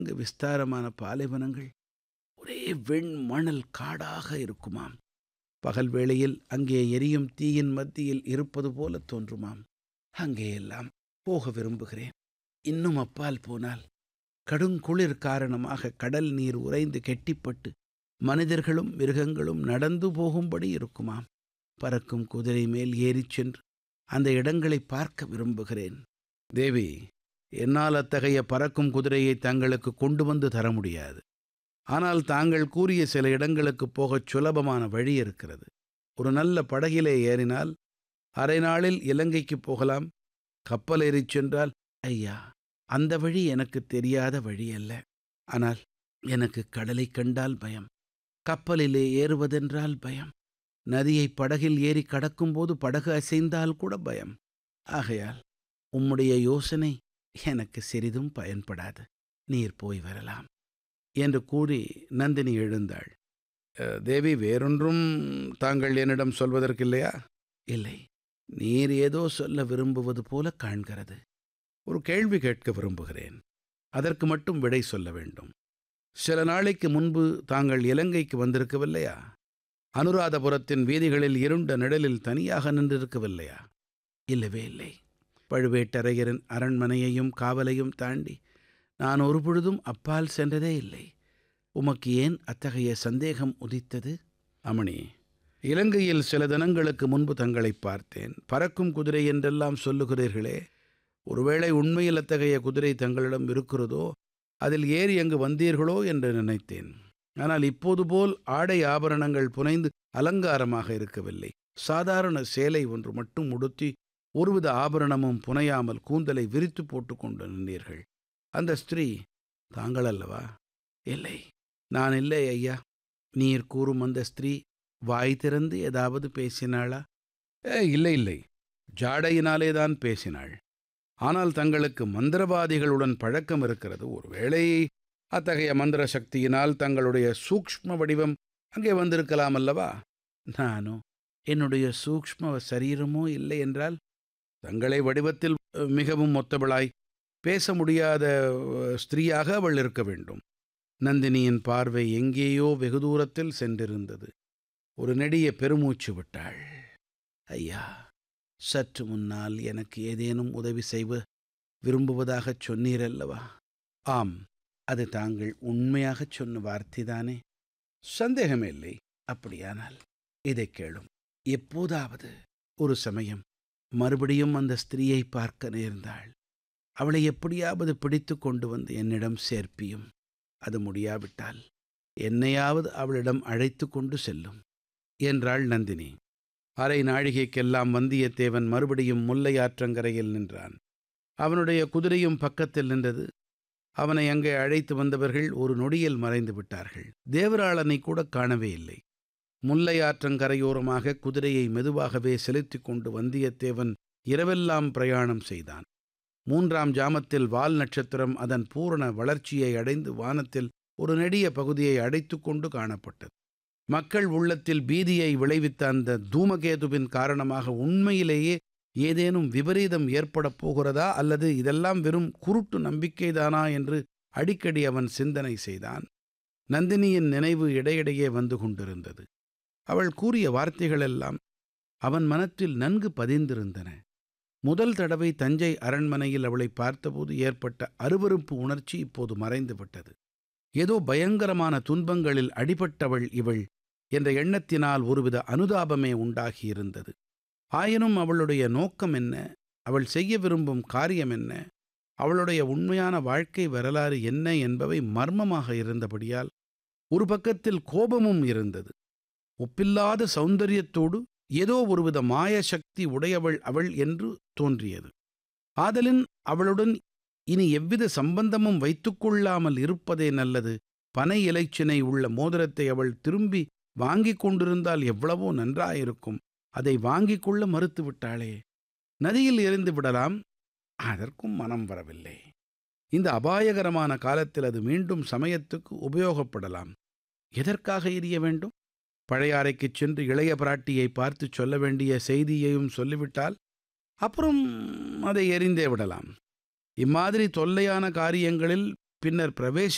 இங்கு விஸ்தாரமான பாலைவனங்கள் ஒரே வெண் மணல் காடாக இருக்குமாம் பகல் வேளையில் அங்கே எரியும் தீயின் மத்தியில் இருப்பது போல தோன்றுமாம் அங்கேயெல்லாம் போக விரும்புகிறேன் இன்னும் அப்பால் போனால் கடுங்குளிர் காரணமாக கடல் நீர் உறைந்து கெட்டிப்பட்டு மனிதர்களும் மிருகங்களும் நடந்து போகும்படி இருக்குமாம் பறக்கும் குதிரை மேல் ஏறிச் சென்று அந்த இடங்களை பார்க்க விரும்புகிறேன் தேவி என்னால் அத்தகைய பறக்கும் குதிரையை தங்களுக்கு கொண்டு வந்து தர முடியாது ஆனால் தாங்கள் கூறிய சில இடங்களுக்கு போகச் சுலபமான வழி இருக்கிறது ஒரு நல்ல படகிலே ஏறினால் அரை நாளில் இலங்கைக்கு போகலாம் கப்பல் ஏறிச் சென்றால் ஐயா அந்த வழி எனக்கு தெரியாத வழி அல்ல ஆனால் எனக்கு கடலை கண்டால் பயம் கப்பலிலே ஏறுவதென்றால் பயம் நதியை படகில் ஏறி கடக்கும்போது படகு அசைந்தால் கூட பயம் ஆகையால் உம்முடைய யோசனை எனக்கு சிறிதும் பயன்படாது நீர் போய் வரலாம் என்று கூறி நந்தினி எழுந்தாள் "அஹ், தேவி வேறொன்றும் தாங்கள் என்னிடம் சொல்வதற்கில்லையா இல்லை நீர் ஏதோ சொல்ல விரும்புவது போல காண்கிறது ஒரு கேள்வி கேட்க விரும்புகிறேன் அதற்கு மட்டும் விடை சொல்ல வேண்டும் சில நாளைக்கு முன்பு தாங்கள் இலங்கைக்கு வந்திருக்கவில்லையா அனுராதபுரத்தின் வீதிகளில் இருண்ட நிழலில் தனியாக நின்றிருக்கவில்லையா இல்லவே இல்லை பழுவேட்டரையரின் அரண்மனையையும் காவலையும் தாண்டி நான் ஒரு பொழுதும் அப்பால் சென்றதே இல்லை உமக்கு ஏன் அத்தகைய சந்தேகம் உதித்தது அமணி இலங்கையில் சில தினங்களுக்கு முன்பு தங்களை பார்த்தேன் பறக்கும் குதிரை என்றெல்லாம் சொல்லுகிறீர்களே ஒருவேளை உண்மையில் அத்தகைய குதிரை தங்களிடம் இருக்கிறதோ அதில் ஏறி அங்கு வந்தீர்களோ என்று நினைத்தேன் ஆனால் இப்போது போல் ஆடை ஆபரணங்கள் புனைந்து அலங்காரமாக இருக்கவில்லை சாதாரண சேலை ஒன்று மட்டும் உடுத்தி ஒருவித ஆபரணமும் புனையாமல் கூந்தலை விரித்து போட்டுக்கொண்டு நின்றீர்கள் அந்த ஸ்திரீ தாங்கள் அல்லவா இல்லை நான் இல்லை ஐயா நீர் கூறும் அந்த ஸ்திரீ வாய் திறந்து ஏதாவது பேசினாளா ஏ இல்லை இல்லை ஜாடையினாலே தான் பேசினாள் ஆனால் தங்களுக்கு மந்திரவாதிகளுடன் பழக்கம் இருக்கிறது ஒருவேளை அத்தகைய மந்திர சக்தியினால் தங்களுடைய சூக்ஷ்ம வடிவம் அங்கே வந்திருக்கலாம் அல்லவா நானோ என்னுடைய சூக்ஷ்ம சரீரமோ இல்லை என்றால் தங்களை வடிவத்தில் அஹ், மிகவும் ஒத்தவளாய் பேச முடியாத அஹ், ஸ்திரீயாக அவள் இருக்க வேண்டும் நந்தினியின் பார்வை எங்கேயோ வெகு தூரத்தில் சென்றிருந்தது ஒரு நெடிய பெருமூச்சு விட்டாள் ஐயா சற்று முன்னால் எனக்கு ஏதேனும் உதவி செய்வ விரும்புவதாகச் சொன்னீரல்லவா ஆம் அது தாங்கள் உண்மையாகச் சொன்ன வார்த்தைதானே சந்தேகமே இல்லை அப்படியானால் இதை கேளும் எப்போதாவது ஒரு சமயம் மறுபடியும் அந்த ஸ்திரீயை பார்க்க நேர்ந்தாள் அவளை எப்படியாவது பிடித்து கொண்டு வந்து என்னிடம் சேர்ப்பியும் அது முடியாவிட்டால் என்னையாவது அவளிடம் அழைத்து கொண்டு செல்லும் என்றாள் நந்தினி அரை நாழிகைக்கெல்லாம் வந்தியத்தேவன் மறுபடியும் முல்லை ஆற்றங்கரையில் நின்றான் அவனுடைய குதிரையும் பக்கத்தில் நின்றது அவனை அங்கே அழைத்து வந்தவர்கள் ஒரு நொடியில் மறைந்து விட்டார்கள் தேவராளனை கூட காணவே இல்லை முல்லை ஆற்றங்கரையோரமாக குதிரையை மெதுவாகவே செலுத்திக் கொண்டு வந்தியத்தேவன் இரவெல்லாம் பிரயாணம் செய்தான் மூன்றாம் ஜாமத்தில் வால் நட்சத்திரம் அதன் பூரண வளர்ச்சியை அடைந்து வானத்தில் ஒரு நெடிய பகுதியை அடைத்துக் கொண்டு காணப்பட்டது மக்கள் உள்ளத்தில் பீதியை விளைவித்த அந்த தூமகேதுவின் காரணமாக உண்மையிலேயே ஏதேனும் விபரீதம் ஏற்படப் போகிறதா அல்லது இதெல்லாம் வெறும் குருட்டு நம்பிக்கைதானா என்று அடிக்கடி அவன் சிந்தனை செய்தான் நந்தினியின் நினைவு இடையிடையே வந்து கொண்டிருந்தது அவள் கூறிய வார்த்தைகளெல்லாம் அவன் மனத்தில் நன்கு பதிந்திருந்தன முதல் தடவை தஞ்சை அரண்மனையில் அவளை பார்த்தபோது ஏற்பட்ட அருவருப்பு உணர்ச்சி இப்போது மறைந்து விட்டது ஏதோ பயங்கரமான துன்பங்களில் அடிபட்டவள் இவள் என்ற எண்ணத்தினால் ஒருவித அனுதாபமே உண்டாகியிருந்தது ஆயினும் அவளுடைய நோக்கம் என்ன அவள் செய்ய விரும்பும் காரியம் என்ன அவளுடைய உண்மையான வாழ்க்கை வரலாறு என்ன என்பவை மர்மமாக இருந்தபடியால் ஒரு பக்கத்தில் கோபமும் இருந்தது ஒப்பில்லாத சௌந்தரியத்தோடு ஏதோ ஒருவித மாய சக்தி உடையவள் அவள் என்று தோன்றியது ஆதலின் அவளுடன் இனி எவ்வித சம்பந்தமும் வைத்துக்கொள்ளாமல் இருப்பதே நல்லது பனை இலைச்சினை உள்ள மோதிரத்தை அவள் திரும்பி வாங்கிக் கொண்டிருந்தால் எவ்வளவோ நன்றாயிருக்கும் அதை வாங்கிக் கொள்ள மறுத்துவிட்டாளே நதியில் எறிந்து விடலாம் அதற்கும் மனம் வரவில்லை இந்த அபாயகரமான காலத்தில் அது மீண்டும் சமயத்துக்கு உபயோகப்படலாம் எதற்காக எரிய வேண்டும் பழையாறைக்குச் சென்று இளைய பிராட்டியை பார்த்து சொல்ல வேண்டிய செய்தியையும் சொல்லிவிட்டால் அப்புறம் அதை எறிந்தே விடலாம் இம்மாதிரி தொல்லையான காரியங்களில் பின்னர் பிரவேசி